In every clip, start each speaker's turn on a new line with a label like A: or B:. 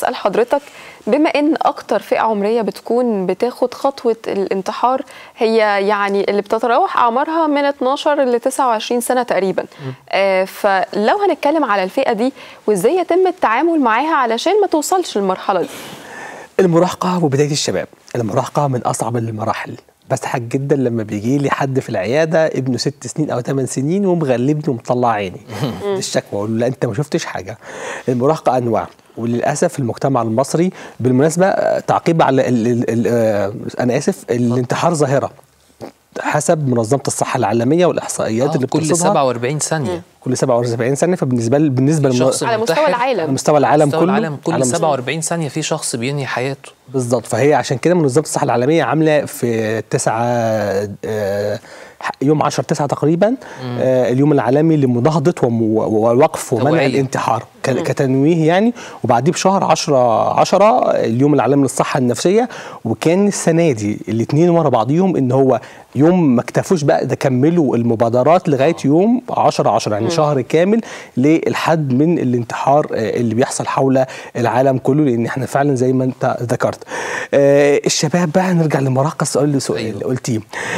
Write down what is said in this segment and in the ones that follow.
A: اسال حضرتك بما ان اكتر فئه عمريه بتكون بتاخد خطوه الانتحار هي يعني اللي بتتراوح اعمارها من 12 ل 29 سنه تقريبا آه فلو هنتكلم على الفئه دي وازاي يتم التعامل معاها علشان ما توصلش للمرحله دي
B: المراهقه وبدايه الشباب المراهقه من اصعب المراحل بضحك جدا لما بيجي لي حد في العياده ابنه ست سنين او ثمان سنين ومغلبني ومطلع عيني دي الشكوى اقول له لا انت ما شفتش حاجه المراهقه انواع وللاسف المجتمع المصري بالمناسبه آه، تعقيب على ال ال ال آه، انا اسف الانتحار ظاهره حسب منظمه الصحه العالميه والاحصائيات
C: آه
B: اللي
C: كل
B: بترصدها
C: 47 ثانيه
B: كل 47 سنه فبالنسبه ل- بالنسبه للم-
C: شخص
A: على مستوى
C: منتحر
A: العالم.
B: على مستوى العالم
C: مستوى
B: كله
C: العالم كل
B: على مستوى-
C: 47 ثانيه في شخص بينهي حياته
B: بالظبط فهي عشان كده منظمه الصحه العالميه عامله في 9 آه، يوم 10 9 تقريبا آه، اليوم العالمي لمناهضه وم- ووقف ومنع
C: توعية.
B: الانتحار ك- كتنويه يعني وبعديه بشهر 10 10 اليوم العالمي للصحه النفسيه وكان السنه دي الاثنين ورا بعضيهم ان هو يوم ما اكتفوش بقى ده كملوا المبادرات لغايه يوم 10 10 يعني شهر كامل للحد من الانتحار آه، اللي بيحصل حول العالم كله لان احنا فعلا زي ما انت ذكرت آه، الشباب بقى نرجع للمراهقه السؤال اللي سؤال اللي قلتيه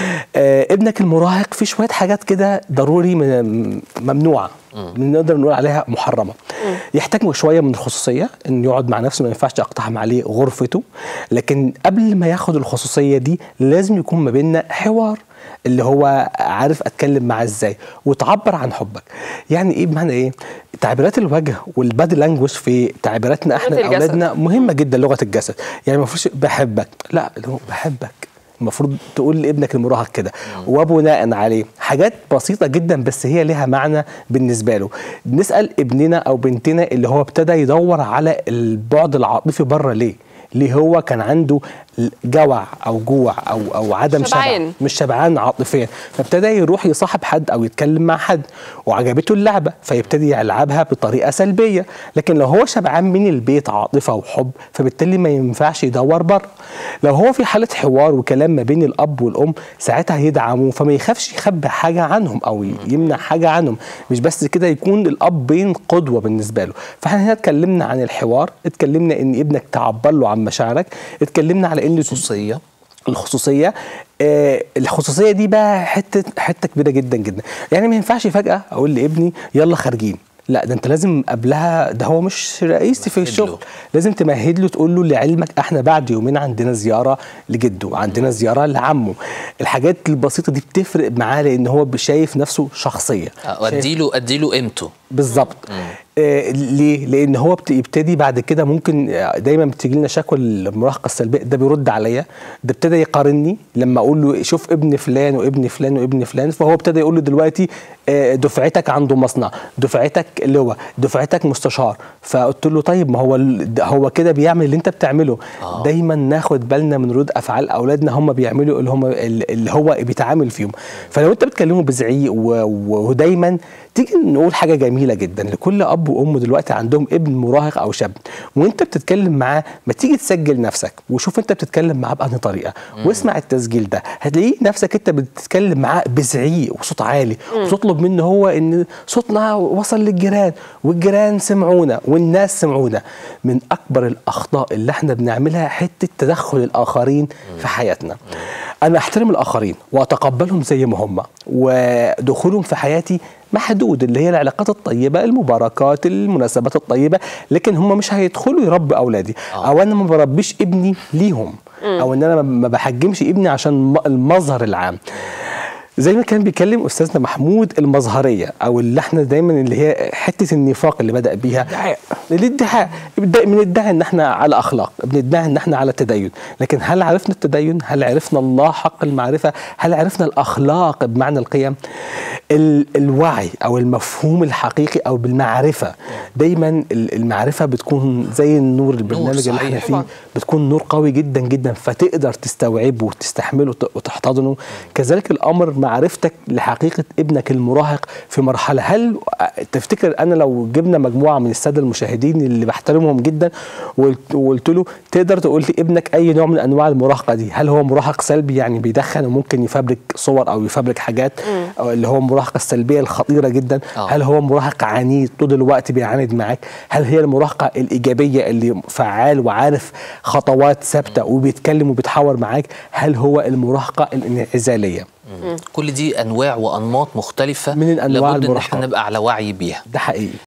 B: آه، ابنك المراهق في شويه حاجات كده ضروري من- ممنوعه من نقدر نقول عليها محرمه يحتاج شويه من الخصوصيه ان يقعد مع نفسه ما ينفعش اقتحم عليه غرفته لكن قبل ما ياخد الخصوصيه دي لازم يكون ما بيننا حوار اللي هو عارف اتكلم معاه ازاي وتعبر عن حبك يعني ايه بمعنى ايه تعبيرات الوجه والبادي لانجوج في تعبيراتنا احنا
A: لغة الجسد.
B: لاولادنا مهمه جدا لغه الجسد يعني ما فيش بحبك لا اللي هو بحبك المفروض تقول لابنك المراهق كده وبناء عليه حاجات بسيطة جدا بس هي لها معنى بالنسبة له نسأل ابننا أو بنتنا اللي هو ابتدى يدور على البعد العاطفي بره ليه ليه هو كان عنده جوع او جوع او او عدم
A: شبعان.
B: شبع مش شبعان عاطفيا فابتدى يروح يصاحب حد او يتكلم مع حد وعجبته اللعبه فيبتدي يلعبها بطريقه سلبيه لكن لو هو شبعان من البيت عاطفه وحب فبالتالي ما ينفعش يدور بره لو هو في حاله حوار وكلام ما بين الاب والام ساعتها هيدعموا فما يخافش يخبي حاجه عنهم او يمنع حاجه عنهم مش بس كده يكون الابين قدوه بالنسبه له فاحنا هنا اتكلمنا عن الحوار اتكلمنا ان ابنك تعبر له عن مشاعرك اتكلمنا على ان
C: خصوصيه
B: الخصوصيه آه الخصوصيه دي بقى حته حته كبيره جدا جدا يعني ما ينفعش فجاه اقول لابني يلا خارجين لا ده انت لازم قبلها ده هو مش رئيسي في
C: مهد
B: الشغل
C: له.
B: لازم تمهد له تقول له لعلمك احنا بعد يومين عندنا زياره لجده عندنا زياره لعمه الحاجات البسيطه دي بتفرق معاه لان هو شايف نفسه شخصيه شايف-
C: اديله اديله قيمته
B: بالظبط آه ليه؟ لان هو بت- يبتدي بعد كده ممكن آه، دايما بتيجي لنا شكوى المراهقه السلبيه ده بيرد عليا ده ابتدى يقارني لما اقول له شوف ابن فلان وابن فلان وابن فلان فهو ابتدى يقول له دلوقتي آه، دفعتك عنده مصنع دفعتك لواء دفعتك مستشار فقلت له طيب ما هو ال- ده هو كده بيعمل اللي انت بتعمله
C: آه.
B: دايما ناخد بالنا من ردود افعال اولادنا هم بيعملوا اللي هم اللي هو بيتعامل فيهم فلو انت بتكلمه بزعيق و- و- ودايما تيجي نقول حاجه جميله جدا لكل اب وام دلوقتي عندهم ابن مراهق او شاب وانت بتتكلم معاه ما تيجي تسجل نفسك وشوف انت بتتكلم معاه بأنهي طريقه واسمع التسجيل ده هتلاقيه نفسك انت بتتكلم معاه بزعيق وصوت عالي وتطلب منه هو ان صوتنا وصل للجيران والجيران سمعونا والناس سمعونا من اكبر الاخطاء اللي احنا بنعملها حته تدخل الاخرين في حياتنا انا احترم الاخرين واتقبلهم زي ما هم ودخولهم في حياتي محدود اللي هي العلاقات الطيبه المباركات المناسبات الطيبه لكن هم مش هيدخلوا يربوا اولادي
C: آه.
B: او انا ما بربيش ابني ليهم او ان انا ما- ما بحجمش ابني عشان م- المظهر العام زي ما كان بيتكلم استاذنا محمود المظهريه او اللي احنا دايما اللي هي حته النفاق اللي بدا بيها الادعاء بنبدأ- بندعي ان احنا على اخلاق بندعي ان احنا على تدين لكن هل عرفنا التدين هل عرفنا الله حق المعرفه هل عرفنا الاخلاق بمعنى القيم ال الوعي او المفهوم الحقيقي او بالمعرفه دايما ال- المعرفه بتكون زي النور البرنامج اللي احنا
C: صحيح.
B: فيه
A: طبعاً.
B: بتكون نور قوي جدا جدا فتقدر تستوعبه وتستحمله وت- وتحتضنه كذلك الامر معرفتك لحقيقه ابنك المراهق في مرحله هل تفتكر انا لو جبنا مجموعه من الساده المشاهدين اللي بحترمهم جدا وقلت وقلت له تقدر تقول لي ابنك اي نوع من انواع المراهقه دي هل هو مراهق سلبي يعني بيدخن وممكن يفبرك صور او يفبرك حاجات أو اللي هو المراهقه السلبيه الخطيره جدا
C: آه.
B: هل هو مراهق عنيد طول الوقت بيعاند معاك هل هي المراهقه الايجابيه اللي فعال وعارف خطوات ثابته وبيتكلم وبيتحاور معاك هل هو المراهقه الانعزاليه
C: كل دي انواع وانماط مختلفه
B: من الأنواع
C: لابد ان
B: المراهقة.
C: احنا نبقى على وعي بيها
B: ده حقيقي